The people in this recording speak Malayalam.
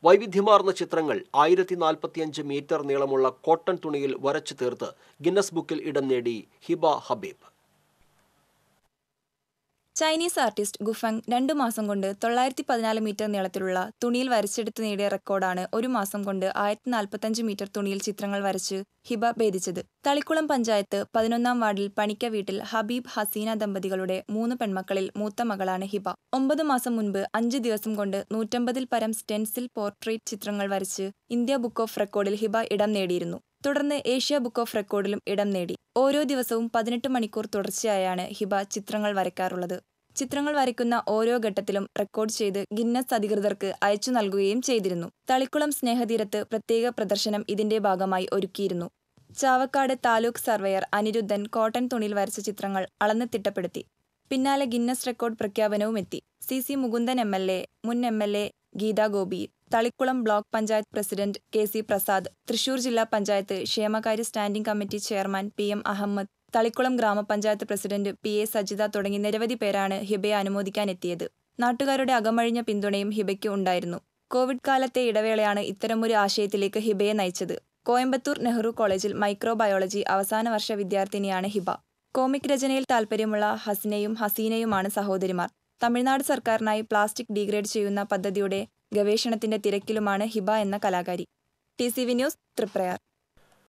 വൈവിധ്യമാർന്ന ചിത്രങ്ങൾ ആയിരത്തി നാൽപ്പത്തിയഞ്ച് മീറ്റർ നീളമുള്ള കോട്ടൺ തുണിയിൽ വരച്ചു തീർത്ത് ഗിന്നസ് ബുക്കിൽ ഇടം നേടി Hiba Habeeb Chinese artist Gufang രണ്ടു മാസം കൊണ്ട് തൊള്ളായിരത്തി പതിനാല് മീറ്റർ നീളത്തിലുള്ള തുണിയിൽ വരച്ചെടുത്ത് നേടിയ റെക്കോർഡാണ് ഒരു മാസം കൊണ്ട് ആയിരത്തി നാൽപ്പത്തഞ്ച് മീറ്റർ തുണിയിൽ ചിത്രങ്ങൾ വരച്ച് ഹിബ ഭേദിച്ചത് തളിക്കുളം പഞ്ചായത്ത് പതിനൊന്നാം വാർഡിൽ പണിക്ക വീട്ടിൽ ഹബീബ് ഹസീന ദമ്പതികളുടെ മൂന്ന് പെൺമക്കളിൽ മൂത്ത മകളാണ് ഹിബ ഒമ്പത് മാസം മുൻപ് അഞ്ച് ദിവസം കൊണ്ട് നൂറ്റമ്പതിൽ പരം സ്റ്റെൻസിൽ പോർട്രേറ്റ് ചിത്രങ്ങൾ വരച്ച് ഇന്ത്യ ബുക്ക് ഓഫ് റെക്കോർഡിൽ ഹിബ ഇടം നേടിയിരുന്നു തുടർന്ന് ഏഷ്യ ബുക്ക് ഓഫ് റെക്കോർഡിലും ഇടം നേടി ഓരോ ദിവസവും പതിനെട്ട് മണിക്കൂർ തുടർച്ചയായാണ് ഹിബ ചിത്രങ്ങൾ വരയ്ക്കാറുള്ളത് ചിത്രങ്ങൾ വരയ്ക്കുന്ന ഓരോ ഘട്ടത്തിലും റെക്കോർഡ് ചെയ്ത് ഗിന്നസ് അധികൃതർക്ക് അയച്ചു നൽകുകയും ചെയ്തിരുന്നു തളിക്കുളം സ്നേഹതീരത്ത് പ്രത്യേക പ്രദർശനം ഇതിന്റെ ഭാഗമായി ഒരുക്കിയിരുന്നു ചാവക്കാട് താലൂക്ക് സർവേയർ അനിരുദ്ധൻ കോട്ടൺ തുണിയിൽ വരച്ച ചിത്രങ്ങൾ അളന്ന് തിട്ടപ്പെടുത്തി പിന്നാലെ ഗിന്നസ് റെക്കോർഡ് പ്രഖ്യാപനവും എത്തി C C Mukundan M L A മുൻ M L A Geetha Gopi Thalikkulam block panchayat president K C Prasad Thrissur ജില്ലാ പഞ്ചായത്ത് ക്ഷേമകാര്യ standing committee chairman P M Ahammed Thalikkulam ഗ്രാമപഞ്ചായത്ത് പ്രസിഡന്റ് പി എ സജിത തുടങ്ങി നിരവധി പേരാണ് ഹിബയെ അനുമോദിക്കാനെത്തിയത് നാട്ടുകാരുടെ അകമഴിഞ്ഞ പിന്തുണയും ഹിബയ്ക്ക് ഉണ്ടായിരുന്നു കോവിഡ് കാലത്തെ ഇടവേളയാണ് ഇത്തരമൊരു ആശയത്തിലേക്ക് ഹിബയെ നയിച്ചത് കോയമ്പത്തൂർ നെഹ്റു കോളേജിൽ മൈക്രോബയോളജി അവസാന വർഷ വിദ്യാർത്ഥിനിയാണ് ഹിബ കോമിക് രചനയിൽ താൽപ്പര്യമുള്ള ഹസിനയും ഹസീനയുമാണ് സഹോദരിമാർ തമിഴ്നാട് സർക്കാരിനായി പ്ലാസ്റ്റിക് ഡീഗ്രേഡ് ചെയ്യുന്ന പദ്ധതിയുടെ ഗവേഷണത്തിന്റെ തിരക്കിലുമാണ് ഹിബ എന്ന കലാകാരി T C V news Triprayar